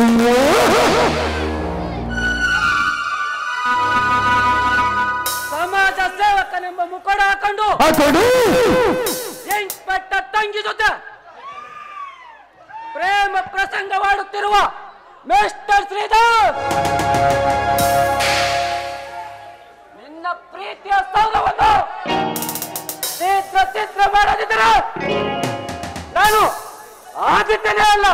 ಸಮಾಜ ಸೇವಕನೆಂಬ ಮುಖಡ ಹಾಕೊಂಡು ಹಾಕೊಂಡು ಎಂಟ್ಪಟ್ಟ ತಂಗಿ ಜೊತೆ ಪ್ರೇಮ ಪ್ರಸಂಗವಾಡುತ್ತಿರುವ ಮಿಸ್ಟರ್ ಶ್ರೀಧರ್ ನಿನ್ನ ಪ್ರೀತಿಯ ಸೌಧವನ್ನು ಚಿತ್ರ ಚಿತ್ರ ಮಾಡದಿದ್ದರೆ ನಾನು ಆದಿತ್ಯನೇ ಅಲ್ಲ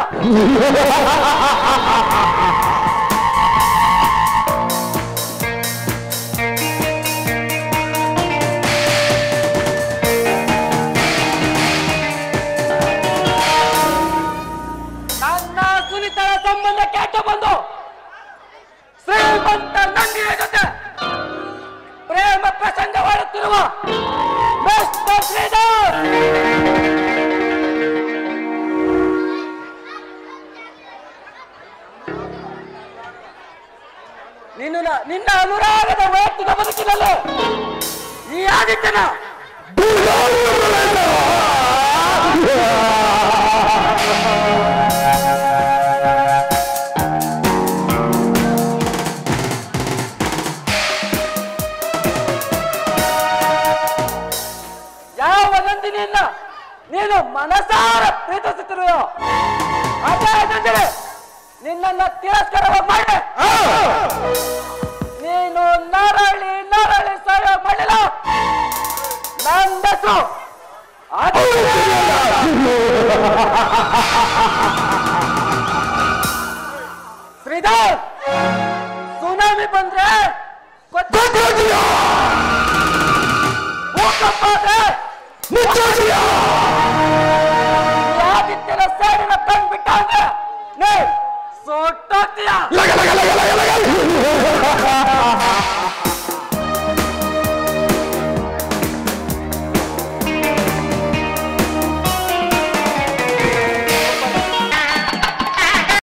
ನನ್ನ ಸುನಿತರ ಸಂಬಂಧ ಕೆಟ್ಟ ಬಂದು ಶ್ರೀಮಂತ ನಂದಿಯ ಜೊತೆ ಪ್ರೇಮ ಪ್ರಸಂಗವಾಡುತ್ತಿರುವ ಮಿಸ್ಟರ್ ಶ್ರೀಧರ್ ನಿನ್ನ ನಿನ್ನ ಅನುರಾಗದ ವೈಯಕ್ತಿಕ ಬದುಕಿನಲ್ಲಿ ಈ ಆದಿತ್ಯನ ಯಾವ ನಂದಿನಿಯನ್ನ ನೀನು ಮನಸಾರ ಪ್ರೀತಿಸುತ್ತಿರುವೆಯೋ ಅದೇ ನಂದಿನಿ ನಿನ್ನನ್ನ ತಿರಸ್ಕಾರವಾಗಿ ಮಾಡಿ ನೀನು ನರಳಿ ನರಳಿ ಸಾಯೋ ಮಾಡಿಲ್ಲ ನನ್ನ ಹೆಸರು ಶ್ರೀಧರ್ ಸುನಾಮಿ ಬಂದ್ರೆ ಗೊತ್ತಾಗ್ತೀಯ? ಭೂಕಂಪ ಆದ್ರೆ ಈ ಆದಿತ್ಯನ ಸೇಡಿನ ತಂದ್ಬಿಟ್ಟ ಅಂದ್ರೆ ನೀ ಸುಟ್ಟೋಗ್ತೀಯ